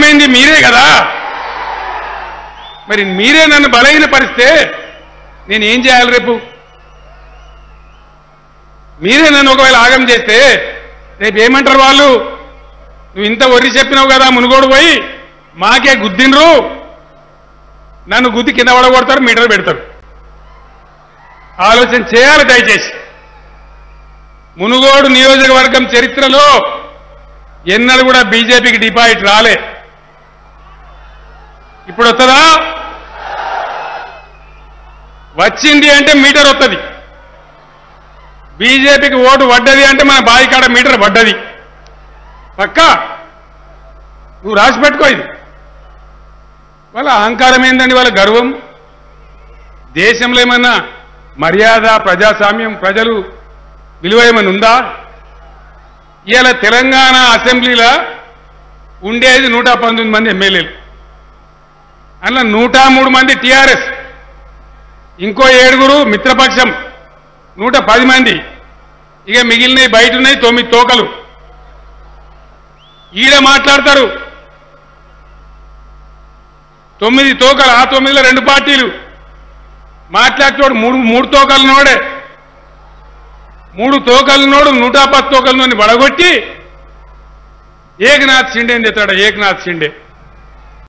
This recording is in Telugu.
బలమైంది మీరే కదా మరి మీరే నన్ను బలహీనపరిస్తే నేను ఏం చేయాలి రేపు మీరే నన్ను ఒకవేళ ఆగం చేస్తే రేపు ఏమంటారు వాళ్ళు నువ్వు ఇంత ఒర్రి చెప్పినావు కదా మునుగోడు పోయి మాకే గుద్దిండ్రు నన్ను గుద్ది కింద పడగొడతారు మీటర్ పెడతారు ఆలోచన చేయాలి దయచేసి మునుగోడు నియోజకవర్గం చరిత్రలో ఎన్నడూ కూడా బీజేపీకి డిపాజిట్ రాలే ఇప్పుడు వస్తుందా వచ్చింది అంటే మీటర్ వస్తుంది బీజేపీకి ఓటు పడ్డది అంటే మన బాయికాడ మీటర్ పడ్డది పక్కా నువ్వు రాసి పెట్టుకో ఇది వాళ్ళ అహంకారం ఏందండి వాళ్ళ గర్వం దేశంలో ఏమన్నా మర్యాద ప్రజాస్వామ్యం ప్రజలు విలువ ఏమైనా ఉందా ఇవాళ తెలంగాణ అసెంబ్లీలో ఉండేది నూట పంతొమ్మిది మంది ఎమ్మెల్యేలు అందులో నూట మూడు మంది టీఆర్ఎస్ ఇంకో ఏడుగురు మిత్రపక్షం నూట పది మంది ఇక మిగిలినవి బయట ఉన్నాయి తొమ్మిది తోకలు ఈడ మాట్లాడతారు తొమ్మిది తోకలు ఆ తొమ్మిదిలో రెండు పార్టీలు మాట్లాడేటోడు మూడు మూడు తోకలనోడే మూడు తోకలనోడు నూట పది తోకలనోని వడగొట్టి ఏకనాథ్ షిండే అని తెస్తాడు ఏకనాథ్ షిండే